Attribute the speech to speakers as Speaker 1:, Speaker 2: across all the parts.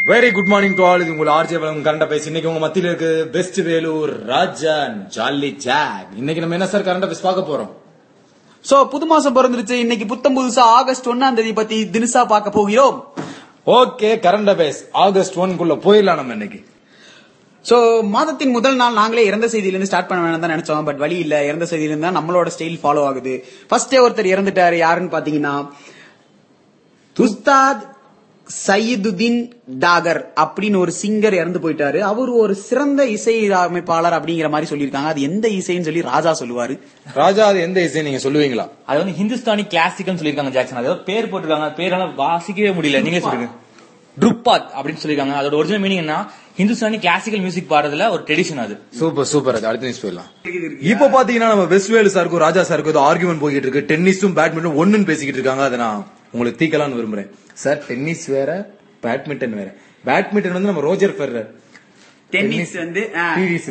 Speaker 1: Very good morning to all இது உங்கள் RJ வளம் கரண்ட பேசி இன்னைக்கு உங்க மத்தியில இருக்கு best Vellore Rajan jolly jack இன்னைக்கு நம்ம என்ன சார் கரண்ட பேசி பார்க்க போறோம்
Speaker 2: சோ புது மாசம் பிறந்துருச்சு இன்னைக்கு புத்தம் புதுசா ஆகஸ்ட் ஒன்னாம் தேதி பத்தி தினசா பார்க்க போகிறோம்
Speaker 1: ஓகே கரண்ட் பேஸ் ஆகஸ்ட் ஒன்குள்ள போயிடலாம் நம்ம இன்னைக்கு
Speaker 2: சோ மாதத்தின் முதல் நாள் நாங்களே இறந்த செய்தியிலிருந்து ஸ்டார்ட் பண்ண வேணாம் தான் நினைச்சோம் பட் வழி இல்ல இறந்த செய்தியிலிருந்து தான் நம்மளோட ஸ்டைல் ஃபாலோ ஆகுது ஃபர்ஸ்டே ஒருத்தர் இறந்துட்டாரு யாருன்னு பாத்தீங்கன்னா உஸ்தாத் சையதுதீன் டாகர் அப்படின்னு ஒரு சிங்கர் இறந்து போயிட்டாரு அவர் ஒரு சிறந்த இசை அமைப்பாளர் அப்படிங்கிற மாதிரி சொல்லியிருக்காங்க அது எந்த இசைன்னு சொல்லி ராஜா சொல்லுவாரு
Speaker 1: ராஜா அது எந்த இசை நீங்க சொல்லுவீங்களா
Speaker 3: அது வந்து ஹிந்துஸ்தானி கிளாசிக்கல் சொல்லிருக்காங்க ஜாக்சன் அது ஏதோ பேர் போட்டிருக்காங்க பேரெல்லாம் வாசிக்கவே முடியல நீங்களே சொல்லுங்க ட்ருப்பாத் அப்படின்னு சொல்லிருக்காங்க அதோட ஒரிஜினல் மீனிங் என்ன ஹிந்துஸ்தானி கிளாசிக்கல் மியூசிக் பாடுறதுல ஒரு ட்ரெடிஷன் அது
Speaker 1: சூப்பர் சூப்பர் அது அடுத்த நியூஸ் போயிடலாம் இப்போ பாத்தீங்கன்னா நம்ம வெஸ்ட் வேலு சாருக்கும் ராஜா சாருக்கும் ஏதோ ஆர்குமெண்ட் போய்கிட்டு இருக்கு டென்னிஸும் பேட்மிண்டன் ஒண்ணுன்னு பேசிக்கிட்டு இருக்காங்க அதை நான் உங்களுக்கு தீக்கலாம்னு விரும்புறேன் சார் டென்னிஸ் வேற பேட்மிண்டன் வேற பேட்மிண்டன் வந்து நம்ம ரோஜர் ஃபெர்ரர்
Speaker 2: டென்னிஸ் வந்து
Speaker 1: PV சிந்து.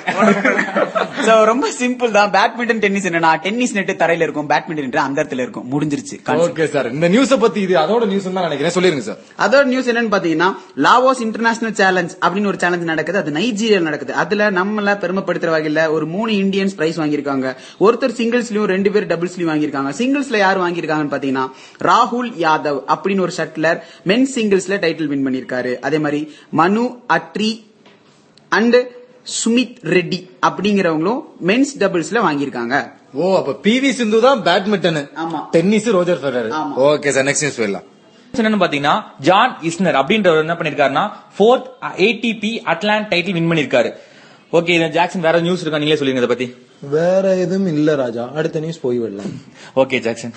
Speaker 2: சோ ரொம்ப சிம்பிள் தான் பேட்மிண்டன் டென்னிஸ் என்னன்னா டென்னிஸ் நெட் தரையில இருக்கும் பேட்மிண்டன் அந்த இடத்துல இருக்கும் முடிஞ்சிருச்சு concept.
Speaker 1: ஓகே சார் இந்த நியூஸ பத்தி இது அதோட நியூஸ் தான் நினைக்கிறேன் சொல்லிருங்க சார்
Speaker 2: அதோட நியூஸ் என்னன்னு பாத்தீங்கன்னா லாவோஸ் இன்டர்நேஷனல் சேலஞ்ச் அப்படின்னு ஒரு சேலஞ்ச் நடக்குது அது நைஜீரியா நடக்குது அதுல நம்மள பெருமைப்படுத்துற வகையில ஒரு மூணு இந்தியன்ஸ் பிரைஸ் வாங்கியிருக்காங்க ஒருத்தர் சிங்கிள்ஸ்லயும் ரெண்டு பேர் டபுள்ஸ்லயும் வாங்கியிருக்காங்க சிங்கிள்ஸ்ல யார் வாங்கியிருக்காங்கன்னு பாத்தீங்கன்னா ராகுல் யாதவ் அப்படின்னு ஒரு ஷட்லர் மென் சிங்கிள்ஸ்ல டைட்டில் வின் பண்ணிருக்காரு அதே மாதிரி மனு அட்ரி அண்ட் சுமித் ரெட்டி அப்படிங்கிறவங்களும் மென்ஸ் டபுள்ஸ்ல வாங்கியிருக்காங்க
Speaker 1: ஓ அப்ப பிவி சிந்து தான் பேட்மிண்டன்
Speaker 2: ஆமா.
Speaker 1: டென்னிஸ் ரோஜர் ஃபெடரர்
Speaker 2: ஆமா.
Speaker 1: ஓகே சார் நெக்ஸ்ட் நியூஸ் போயிடலாம்
Speaker 3: என்னன்னு பாத்தீங்கன்னா ஜான் இஸ்னர் அப்படின்றவர் என்ன பண்ணிருக்காருன்னா fourth ATP Atlanta title win பண்ணிருக்காரு ஓகே இந்த ஜாக்சன் வேற நியூஸ் இருக்கா நீங்களே சொல்லுங்க இதை பத்தி
Speaker 1: வேற எதுவும் இல்ல ராஜா அடுத்த நியூஸ் போய் விடலாம்
Speaker 3: ஓகே ஜாக்சன்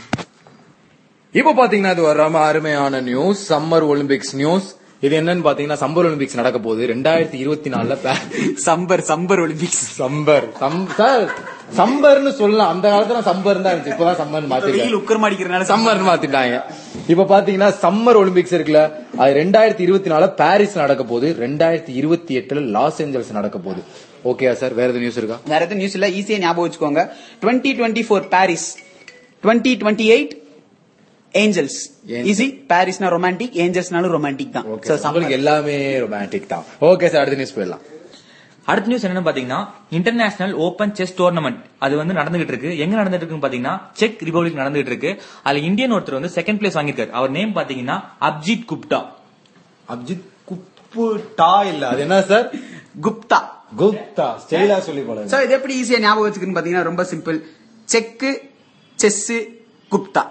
Speaker 1: இப்போ பாத்தீங்கன்னா இது ஒரு ரொம்ப அருமையான நியூஸ் சம்மர் ஒலிம்பிக்ஸ் நியூஸ் இது என்னன்னு பாத்தீங்கன்னா சம்மர் ஒலிம்பிக்ஸ் நடக்க போகுது ரெண்டாயிரத்தி இருபத்தி நாலுல பே-
Speaker 2: சம்பர் சம்பர் ஒலிம்பிக்ஸ்
Speaker 1: சம்பர் சம் சார் சம்பர்னு சொல்லலாம் அந்த காலத்துல சம்பர் தான் இருந்துச்சு இப்பதான் சம்மர்
Speaker 2: வெயில்
Speaker 1: மாத்திருக்காங்க
Speaker 2: உக்கரமா அடிக்கிறனால
Speaker 1: சம்மர் மாத்திட்டாங்க இப்ப பாத்தீங்கன்னா சம்மர் ஒலிம்பிக்ஸ் இருக்குல்ல அது ரெண்டாயிரத்தி இருபத்தி நாலுல பாரிஸ் நடக்க போகுது ரெண்டாயிரத்தி இருபத்தி எட்டுல லாஸ் ஏஞ்சல்ஸ் நடக்க போகுது ஓகேயா சார் வேற எதுவும் நியூஸ் இருக்கா
Speaker 2: வேற எதுவும் நியூஸ் இல்ல ஈஸியா ஞாபகம் வச்சுக்கோங்க twenty twenty four Paris twenty twenty eight Angels
Speaker 1: Angels.
Speaker 2: Easy பாரிஸ்னா ரொமான்டிக் ஏஞ்சல்ஸ்னாலும் ரொமான்டிக் தான்
Speaker 1: ஓகே
Speaker 2: So,
Speaker 1: உங்களுக்கு எல்லாமே ரொமான்டிக் தான் ஓகே சார் அடுத்த நியூஸ் போயிடலாம்
Speaker 3: அடுத்த நியூஸ் என்னன்னு பாத்தீங்கன்னா இன்டர்நேஷனல் ஓபன் செஸ் டோர்னமெண்ட் அது வந்து நடந்துகிட்டு இருக்கு எங்க நடந்துட்டு இருக்குன்னு பாத்தீங்கன்னா செக் ரிபப்ளிக் நடந்துகிட்டு இருக்கு அதுல இந்தியன் ஒருத்தர் வந்து செகண்ட் பிளேஸ் வாங்கியிருக்காரு அவர் நேம் பாத்தீங்கன்னா அப்ஜித் குப்டா
Speaker 1: அப்ஜித் குப்பு டா இல்ல அது என்ன சார்
Speaker 2: குப்தா
Speaker 1: குப்தா ஸ்டைலா சொல்லி போல
Speaker 2: சோ இது எப்படி ஈஸியா ஞாபகம் வச்சுக்கணும் பாத்தீங்கன்னா ரொம்ப சிம்பிள் செக்கு செஸ் குப்தா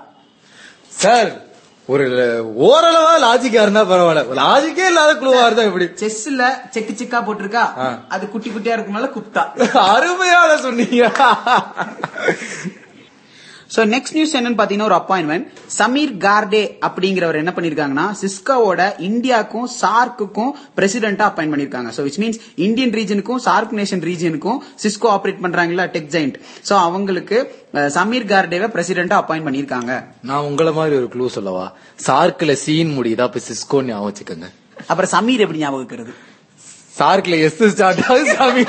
Speaker 1: சார் ஒரு ஓரளவா லாஜிக்கா இருந்தா பரவாயில்ல லாஜிக்கே இல்லாத குழுவா இருந்தா எப்படி
Speaker 2: செஸ்ல செக்கு செக்கா போட்டிருக்கா
Speaker 1: ஆ.
Speaker 2: அது குட்டி குட்டியா இருக்குனால குப்தா
Speaker 1: அருமையான சொன்னீங்க
Speaker 2: சோ நெக்ஸ்ட் நியூஸ் என்னன்னு பாத்தீங்கன்னா ஒரு அப்பாயின்மெண்ட் சமீர் கார்டே அப்படிங்கிறவர் என்ன பண்ணிருக்காங்கன்னா சிஸ்காவோட இந்தியாக்கும் சார்க்குக்கும் பிரசிடென்டா அப்பாயின் பண்ணிருக்காங்க சோ விச் மீன்ஸ் இந்தியன் ரீஜனுக்கும் சார்க் நேஷன் ரீஜனுக்கும் சிஸ்கோ ஆபரேட் பண்றாங்களா டெக் ஜெயிண்ட் சோ அவங்களுக்கு அஹ், சமீர் கார்டேவை பிரசிடென்டா அப்பாயின் பண்ணிருக்காங்க
Speaker 1: நான் உங்கள மாதிரி ஒரு க்ளூ சொல்லவா சார்க்ல சீன் முடியுதா அப்ப சிஸ்கோ ஞாபகம் வச்சுக்கோங்க
Speaker 2: அப்புறம் சமீர் எப்படி ஞாபகம் இருக்கிறது
Speaker 1: சார்க்ல எஸ் ஸ்டார்ட் ஆகுது சாமி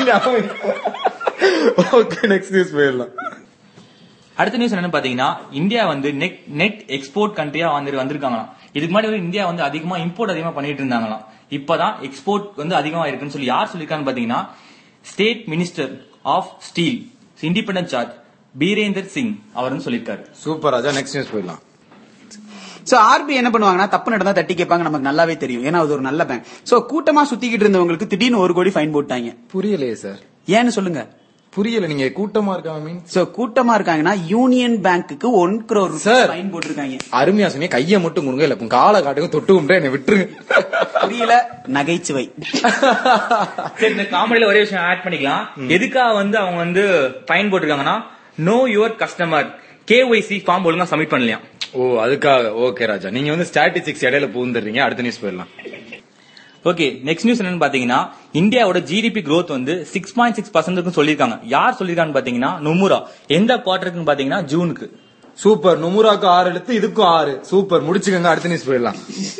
Speaker 1: ஓகே நெக்ஸ்ட் நியூஸ் போயிடலாம்
Speaker 3: அடுத்த நியூஸ் என்னன்னு பாத்தீங்கன்னா இந்தியா வந்து நெட் நெட் எக்ஸ்போர்ட் கண்ட்ரியா வந்து வந்திருக்காங்களாம் இதுக்கு முன்னாடி வந்து இந்தியா வந்து அதிகமா இம்போர்ட் அதிகமா பண்ணிட்டு இருந்தாங்களாம் இப்பதான் எக்ஸ்போர்ட் வந்து அதிகமா இருக்குன்னு சொல்லி யார் சொல்லிருக்கான்னு பாத்தீங்கன்னா state minister of steel independent charge Birender Singh அவர் வந்து சொல்லியிருக்காரு
Speaker 1: சூப்பர் ராஜா நெக்ஸ்ட் நியூஸ் போயிடலாம்
Speaker 2: சோ ஆர்பி என்ன பண்ணுவாங்கன்னா தப்பு நடந்தா தட்டி கேட்பாங்க நமக்கு நல்லாவே தெரியும் ஏன்னா அது ஒரு நல்ல பேங்க் சோ கூட்டமா சுத்திக்கிட்டு இருந்தவங்களுக்கு திடீர்னு ஒரு கோடி ஃபைன் போட்டாங்க
Speaker 1: புரியலையே சார்
Speaker 2: ஏன்னு சொல்லுங்க
Speaker 1: புரியல நீங்க கூட்டமா இருக்காங்க மீன்
Speaker 2: சோ கூட்டமா இருக்காங்கன்னா யூனியன் பேங்க்குக்கு ஒன் crore
Speaker 1: Sir.
Speaker 2: ஃபைன் போட்டிருக்காங்க
Speaker 1: அருமையா சொன்னீங்க கையை மட்டும் கொடுங்க இல்ல உங்க காலை காட்டுங்க தொட்டு கும்பிட்டு என்னை விட்டுருங்க
Speaker 2: புரியல நகைச்சுவை
Speaker 3: சரி இந்த காமெடியில ஒரே விஷயம் ஆட் பண்ணிக்கலாம் எதுக்காக வந்து அவங்க வந்து ஃபைன் போட்டிருக்காங்கன்னா know your customer KYC form ஒழுங்கா சப்மிட் பண்ணலையா
Speaker 1: ஓ அதுக்காக ஓகே ராஜா நீங்க வந்து ஸ்டாட்டிஸ்டிக்ஸ் இடையில பூந்துடுறீங்க அடுத்த நியூஸ் போயிடலாம்
Speaker 3: ஓகே நெக்ஸ்ட் நியூஸ் என்னன்னு பாத்தீங்கன்னா இந்தியாவோட ஜிடிபி growth வந்து சிக்ஸ் பாயிண்ட் சிக்ஸ் பர்சன்ட் சொல்லிருக்காங்க யார் சொல்லிருக்கான்னு பாத்தீங்கன்னா நுமுரா எந்த குவார்டருக்குன்னு பாத்தீங்கன்னா ஜூனுக்கு
Speaker 1: சூப்பர் நுமுராக்கு ஆறு எடுத்து இதுக்கும் ஆறு சூப்பர் முடிச்சுக்கோங்க அடுத்த நியூஸ் போயிடலாம்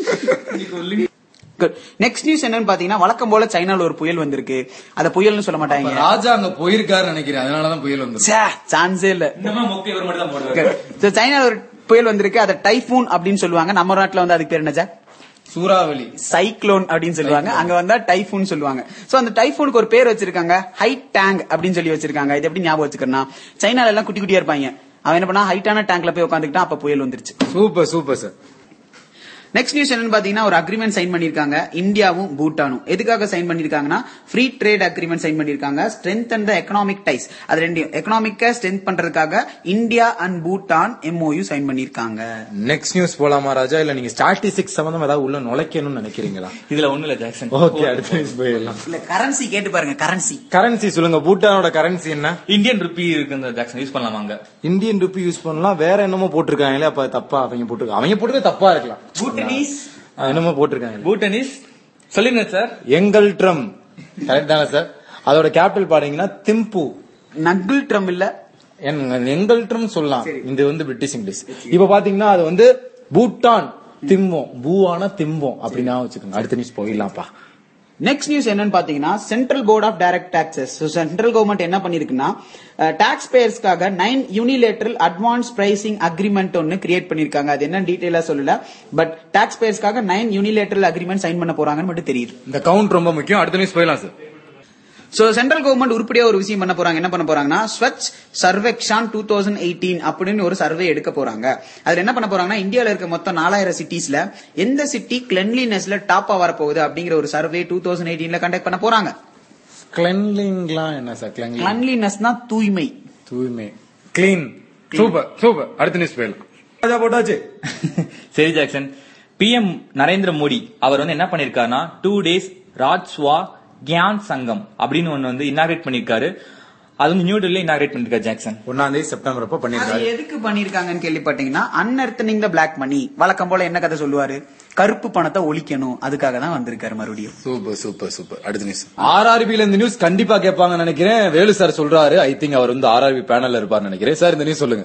Speaker 2: நெக்ஸ்ட் நியூஸ் என்னன்னு பாத்தீங்கன்னா வழக்கம் போல சைனால ஒரு புயல் வந்திருக்கு அத புயல்னு சொல்ல மாட்டாங்க
Speaker 1: ராஜா அங்க போயிருக்காரு நினைக்கிறேன் அதனாலதான் புயல் வந்து
Speaker 2: சான்ஸே இல்ல
Speaker 3: இந்த மாதிரி மொக்க இவர் மட்டும் தான் போடுவாரு
Speaker 2: So, சைனால ஒரு புயல் வந்திருக்கு அதை டைஃபூன் அப்படின்னு சொல்லுவாங்க நம்ம நாட்டுல வந்து அதுக்கு பேர் என்ன
Speaker 1: சூறாவளி
Speaker 2: சைக்ளோன் அப்படின்னு சொல்லுவாங்க அங்க வந்தா டைஃபூன் சொல்லுவாங்க சோ அந்த டைஃபூனுக்கு ஒரு பேர் வச்சிருக்காங்க ஹைட் டேங்க் அப்படின்னு சொல்லி வச்சிருக்காங்க இது எப்படி ஞாபகம் வச்சுக்கணும் சைனால எல்லாம் குட்டி குட்டியா இருப்பாங்க அவன் என்ன பண்ணா ஹைட்டான டேங்க்ல போய் உட்காந்துக்கிட்டான் அப்ப புயல் வந்துருச்சு
Speaker 1: super super sir
Speaker 2: next news என்னன்னு பாத்தீங்கன்னா ஒரு அக்ரிமெண்ட் சைன் பண்ணிருக்காங்க இந்தியாவும் பூட்டானும் எதுக்காக சைன் பண்ணிருக்காங்கன்னா ஃப்ரீ ட்ரேட் அக்ரிமெண்ட் சைன் பண்ணிருக்காங்க ஸ்ட்ரென்த் அண்ட் எக்கனாமிக் டைஸ் அது ரெண்டையும் எக்கனாமிக்க ஸ்ட்ரென்த் பண்றதுக்காக India and Bhutan MoU sign பண்ணிருக்காங்க
Speaker 1: நெக்ஸ்ட் நியூஸ் போலாமா ராஜா இல்ல நீங்க ஸ்டாட்டிஸ்டிக்ஸ் சம்பந்தம் ஏதாவது உள்ள நுழைக்கணும்னு நினைக்கிறீங்களா
Speaker 3: இதுல ஒண்ணு இல்ல ஜாக்சன்
Speaker 1: ஓகே அடுத்த நியூஸ் போயிடலாம்
Speaker 2: இல்ல கரன்சி கேட்டு பாருங்க கரன்சி
Speaker 1: கரன்சி சொல்லுங்க பூட்டானோட கரன்சி என்ன
Speaker 3: இந்தியன் ருபி இருக்கு இந்த ஜாக்சன் யூஸ் பண்ணலாமாங்க
Speaker 1: இந்தியன் ருபி யூஸ் பண்ணலாம் வேற என்னமோ போட்டிருக்காங்களே அப்ப தப்பா அவங்க போட்டிருக்காங்க அவங்க போட்டுக்க தப்பா இருக்கலாம்
Speaker 2: பூட்டனீஸ்
Speaker 1: ஆ, என்னமோ போட்டிருக்காங்க
Speaker 3: பூட்டனிஸ் சொல்லுங்க சார்
Speaker 1: எங்கள் ட்ரம் கரெக்ட் தானே சார் அதோட கேபிட்டல் பாத்தீங்கன்னா திம்பு
Speaker 2: நகுல் ட்ரம் இல்ல
Speaker 1: என்- எங்கள் ட்ரம் சொல்லலாம் இது வந்து பிரிட்டிஷ் இங்கிலீஷ் இப்ப பாத்தீங்கன்னா அது வந்து பூட்டான் திம்பம் பூவான திம்பம் அப்படின்னா வச்சுக்கோங்க அடுத்த நியூஸ் போயிடலாம்ப்பா
Speaker 2: நெக்ஸ்ட் நியூஸ் என்னன்னு பாத்தீங்கன்னா central board of direct taxes central government என்ன பண்ணிருக்குன்னா டாக்ஸ் பேயர்ஸ்க்காக nine unilateral advance pricing agreement ஒன்னு கிரியேட் பண்ணிருக்காங்க அது என்ன டீடைலா சொல்லல பட் டாக்ஸ் பேயர்ஸ்க்காக நைன் யூனிலேட்டரல் அக்ரிமெண்ட் சைன் பண்ண போறாங்கன்னு மட்டும் தெரியுது
Speaker 1: இந்த கவுண்ட் ரொம்ப முக்கியம் அடுத்த நியூஸ் போயிடலாம் சார்
Speaker 2: சோ சென்ட்ரல் கவர்மெண்ட் உருப்படியா ஒரு விஷயம் பண்ண போறாங்க என்ன பண்ண போறாங்கன்னா Swachh Survekshan two thousand eighteen அப்படின்னு ஒரு சர்வே எடுக்க போறாங்க அதுல என்ன பண்ண போறாங்கன்னா இந்தியால இருக்க மொத்தம் நாலாயிரம் சிட்டிஸ்ல எந்த சிட்டி கிளென்லினஸ்ல டாப்பா வரப்போகுது அப்படிங்கிற ஒரு சர்வே டூ தௌசண்ட் எயிட்டீன்ல கண்டக்ட் பண்ண போறாங்க
Speaker 1: கிளென்லிங்லாம் என்ன சார் கிளென்லிங்
Speaker 2: கிளன்லினஸ்னா தூய்மை
Speaker 1: தூய்மை கிளீன் சூப்பர் சூப்பர் அடுத்த நியூஸ் போயிடலாம் ராஜா போட்டாச்சு
Speaker 3: சரி ஜாக்சன் பிஎம் நரேந்திர மோடி அவர் வந்து என்ன பண்ணிருக்காருன்னா டூ டேஸ் ராஜ்ஸ்வா கியான் சங்கம் அப்படின்னு ஒன்னு வந்து இனாகிரேட் பண்ணிருக்காரு அது வந்து நியூ டெல்லியில இனாகிரேட் பண்ணிருக்காரு ஜாக்சன்
Speaker 1: ஒன்னாம் தேதி செப்டம்பர் அப்ப
Speaker 2: அது
Speaker 1: பண்ணிருக்காரு
Speaker 2: எதுக்கு பண்ணிருக்காங்கன்னு கேள்விப்பட்டீங்கன்னா அன்அர்த்தனிங் த பிளாக் மணி வழக்கம் போல என்ன கதை சொல்லுவாரு கருப்பு பணத்தை ஒழிக்கணும் அதுக்காக தான் வந்திருக்காரு மறுபடியும்
Speaker 1: சூப்பர் சூப்பர் சூப்பர் அடுத்த நியூஸ் ஆர்ஆர்பில இந்த நியூஸ் கண்டிப்பா கேட்பாங்கன்னு நினைக்கிறேன் வேலு சார் சொல்றாரு ஐ திங்க் அவர் வந்து ஆர்ஆர்பி பேனல்ல இருப்பார்னு நினைக்கிறேன் சார் இந்த நியூஸ் சொல்லுங்க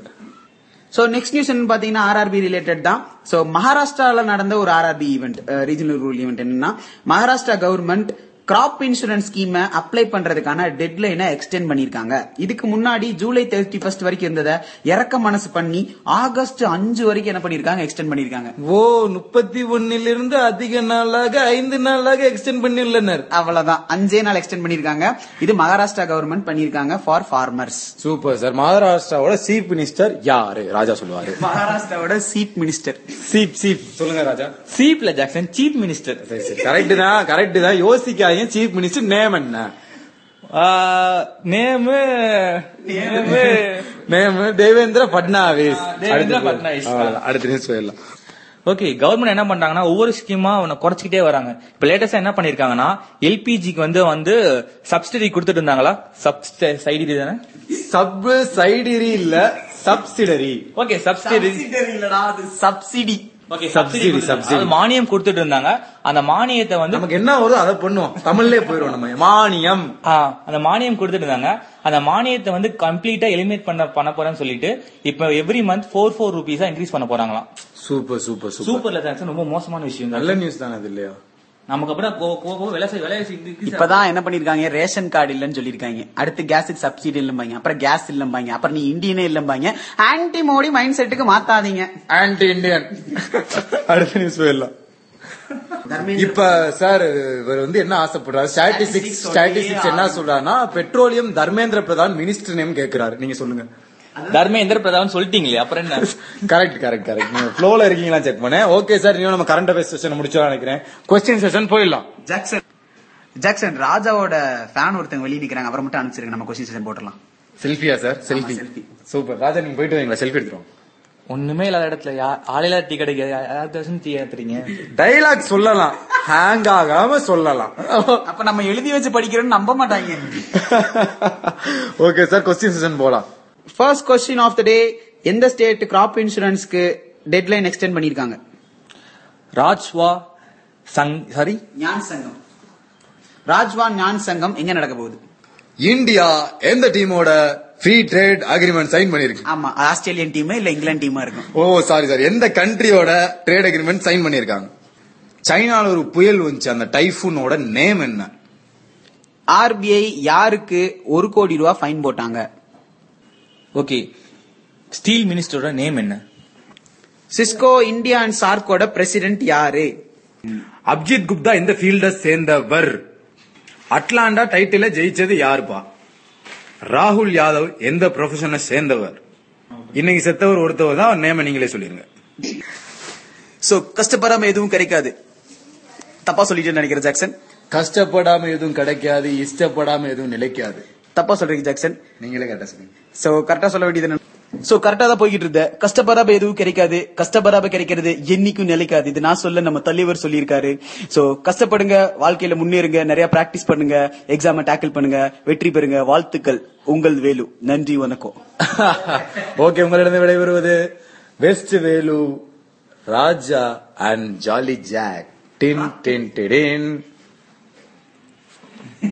Speaker 2: சோ நெக்ஸ்ட் நியூஸ் என்ன பாத்தீங்கன்னா ஆர்ஆர்பி ரிலேட்டட் தான் சோ மகாராஷ்டிரால நடந்த ஒரு RRB event regional rule event என்னன்னா மகாராஷ்டிரா கவர்மெண்ட் கிராப் இன்சூரன்ஸ் ஸ்கீமை அப்ளை பண்றதுக்கான டெட்லைனை எக்ஸ்டெண்ட் பண்ணிருக்காங்க இதுக்கு முன்னாடி ஜூலை தேர்ட்டி ஃபர்ஸ்ட் வரைக்கும் இருந்ததை இறக்க மனசு பண்ணி ஆகஸ்ட் அஞ்சு வரைக்கும் என்ன பண்ணிருக்காங்க எக்ஸ்டெண்ட் பண்ணிருக்காங்க
Speaker 1: ஓ முப்பத்தி ஒன்னிலிருந்து இருந்து அதிக நாளாக ஐந்து நாளாக எக்ஸ்டெண்ட் பண்ணியுள்ளனர்
Speaker 2: அவ்வளவுதான் அஞ்சே நாள் எக்ஸ்டெண்ட் பண்ணிருக்காங்க இது மகாராஷ்டிரா கவர்மெண்ட் பண்ணிருக்காங்க ஃபார் ஃபார்மர்ஸ்
Speaker 1: சூப்பர் சார் மகாராஷ்டிராவோட சீஃப் மினிஸ்டர் யாரு ராஜா சொல்லுவாரு
Speaker 2: மகாராஷ்டிராவோட சீஃப் மினிஸ்டர்
Speaker 1: சீப் சீப் சொல்லுங்க ராஜா
Speaker 3: சீப்ல ஜாக்சன் சீஃப் மினிஸ்டர்
Speaker 1: கரெக்ட் தான் கரெக்ட் தான் யோசிக்காதீங்க சீஃப் மினிஸ்டர் நேம் என்ன
Speaker 3: name name
Speaker 1: name Devendra Fadnavis
Speaker 3: Devendra
Speaker 1: அடுத்து
Speaker 3: பட்னாவிஸ்.
Speaker 1: அவ்வளவுதான். அடுத்த நியூஸ் போயிடலாம்
Speaker 3: ஓகே கவர்மெண்ட் என்ன பண்றாங்கன்னா ஒவ்வொரு ஸ்கீமா அவனை குறைச்சிக்கிட்டே வராங்க இப்ப லேட்டஸ்டா என்ன பண்ணிருக்காங்கன்னா எல்பிஜிக்கு வந்து வந்து சப்சிடி கொடுத்துட்டு இருந்தாங்களா சப்சிடி தானே
Speaker 1: சப் சைடிரி இல்ல சப்சிடரி
Speaker 3: ஓகே சப்சிடி
Speaker 2: இல்லடா அது subsidy
Speaker 3: okay
Speaker 1: Subsidy,
Speaker 3: subsidy
Speaker 1: subsidy.
Speaker 3: மானியம் கொடுத்துட்டு இருந்தாங்க அந்த மானியத்தை வந்து
Speaker 1: நமக்கு என்ன வருதோ அதை பண்ணுவோம் தமிழ்லயே போயிரும் நம்ம மானியம்
Speaker 3: ஆ, அந்த மானியம் கொடுத்துட்டு இருந்தாங்க அந்த மானியத்தை வந்து கம்ப்ளீட்டா எலிமினேட் பண்ண பண்ண போறேன்னு சொல்லிட்டு இப்ப எவ்ரி மந்த் ஃபோர் ஃபோர் ருபீஸா இன்க்ரீஸ் பண்ண போறாங்களாம்
Speaker 1: சூப்பர் சூப்பர் சூப்பர்
Speaker 3: சூப்பர்ல ஜாக்சன் ரொம்ப மோசமான விஷயம் தான்
Speaker 1: நல்ல நியூஸ் தானே அது இல்லையா
Speaker 3: நமக்கு அப்புறம் கோ கோ கோ விலை விலை increase
Speaker 2: இப்பதான் என்ன பண்ணிருக்காங்க ரேஷன் கார்டு இல்லன்னு சொல்லிருக்காங்க அடுத்து கேஸுக்கு சப்சிடி இல்லம்பாங்க அப்புறம் கேஸ் இல்லம்பாங்க அப்புறம் நீ இந்தியனே இல்லம்பாங்க ஆன்டி மோடி மைண்ட் செட்டுக்கு மாத்தாதீங்க
Speaker 1: ஆன்டி இந்தியன் அடுத்த நியூஸ் போயிடலாம் இப்ப சார் இவர் வந்து என்ன ஆசைப்படுறாரு ஸ்டாட்டிஸ்டிக்ஸ் ஸ்டாட்டிஸ்டிக்ஸ் என்ன சொல்றாருன்னா petroleum Dharmendra Pradhan minister name கேக்குறாரு நீங்க சொல்லுங்க
Speaker 3: தர்மேந்திர பிரதான் சொல்லிட்டீங்களே அப்புறம் என்ன
Speaker 1: கரெக்ட் கரெக்ட் கரெக்ட் நீங்க ஃப்ளோல இருக்கீங்களா செக் பண்ணேன் ஓகே சார் நீங்க நம்ம கரண்ட் அஃபேர்ஸ் செஷன் முடிச்சோம் நினைக்கிறேன் கொஸ்டின் செஷன் போயிடலாம்
Speaker 2: ஜாக்சன் ஜாக்சன் ராஜாவோட ஃபேன் ஒருத்தங்க வெளியே நிக்கிறாங்க அவரை மட்டும் அனுப்பிச்சிருங்க நம்ம கொஸ்டின் செஷன் போட்டுடலாம்
Speaker 1: செல்ஃபியா sir selfie
Speaker 2: selfie.
Speaker 1: Super Raja நீங்க போயிட்டு வரீங்களா செல்ஃபி எடுத்துருவோம்
Speaker 3: ஒண்ணுமே இல்லாத இடத்துல யா- ஆளில்லா டீ கிடைக்க யாருக்காச்சும் டீ ஏத்துறீங்க
Speaker 1: டைலாக் சொல்லலாம் ஹேங் ஆகாம சொல்லலாம்
Speaker 2: அப்ப நம்ம எழுதி வச்சு படிக்கிறோம்னு நம்ப மாட்டாங்க
Speaker 1: ஓகே சார் கொஸ்டின் செஷன் போலாம்
Speaker 2: first question of the day எந்த ஸ்டேட் கிராப் இன்சூரன்ஸ்க்கு டெட்லைன் எக்ஸ்டெண்ட் பண்ணிருக்காங்க
Speaker 3: ராஜ்வா சங் சாரி
Speaker 2: ஞான் சங்கம் ராஜ்வான் ஞான் சங்கம் எங்க நடக்க போகுது
Speaker 1: இந்தியா எந்த டீமோட ஃப்ரீ ட்ரேட் அக்ரிமெண்ட் சைன் பண்ணிருக்கு
Speaker 2: ஆமா ஆஸ்திரேலியன் டீம் இல்ல இங்கிலாந்து டீமா இருக்கும்
Speaker 1: ஓ சாரி சாரி எந்த கண்ட்ரியோட ட்ரேட் அக்ரிமெண்ட் சைன் பண்ணிருக்காங்க சைனால ஒரு புயல் வந்துச்சு அந்த டைஃபூனோட நேம் என்ன
Speaker 2: ஆர்பிஐ யாருக்கு ஒரு கோடி ரூபாய் ஃபைன் போட்டாங்க
Speaker 3: ஓகே ஸ்டீல் மினிஸ்டரோட நேம் என்ன
Speaker 2: சிஸ்கோ இந்தியா அண்ட் சார்க்கோட பிரசிடென்ட் யாரு
Speaker 1: அப்ஜித் குப்தா எந்த ஃபீல்ட சேர்ந்தவர் அட்லாண்டா டைட்டில ஜெயிச்சது யாருப்பா ராகுல் யாதவ் எந்த ப்ரொஃபஷனை சேர்ந்தவர் இன்னைக்கு செத்தவர் ஒருத்தவர் தான் நேம நீங்களே சொல்லிருங்க
Speaker 2: சோ கஷ்டப்படாம எதுவும் கிடைக்காது தப்பா சொல்லிட்டு நினைக்கிறேன் ஜாக்சன்
Speaker 1: கஷ்டப்படாம எதுவும் கிடைக்காது இஷ்டப்படாம எதுவும் நிலைக்காது
Speaker 2: தப்பா சொல்றீங்க ஜாக்சன்
Speaker 1: நீங்களே கரெக்டா சொல்லுங்க
Speaker 2: சோ கரெக்டா சொல்ல வேண்டியது சோ கரெக்டா தான் போய்கிட்டு இருந்த கஷ்டப்படாம எதுவும் கிடைக்காது கஷ்டப்படாம கிடைக்கிறது என்னைக்கும் நிலைக்காது இது நான் சொல்ல நம்ம தலைவர் சொல்லியிருக்காரு சோ கஷ்டப்படுங்க வாழ்க்கையில முன்னேறுங்க நிறைய பிராக்டிஸ் பண்ணுங்க எக்ஸாம டேக்கிள் பண்ணுங்க வெற்றி பெறுங்க வாழ்த்துக்கள் உங்கள் வேலு நன்றி வணக்கம்
Speaker 1: ஓகே உங்களிடம் விடைபெறுவது west Velu Raja and jolly Jack டின் டின் டின்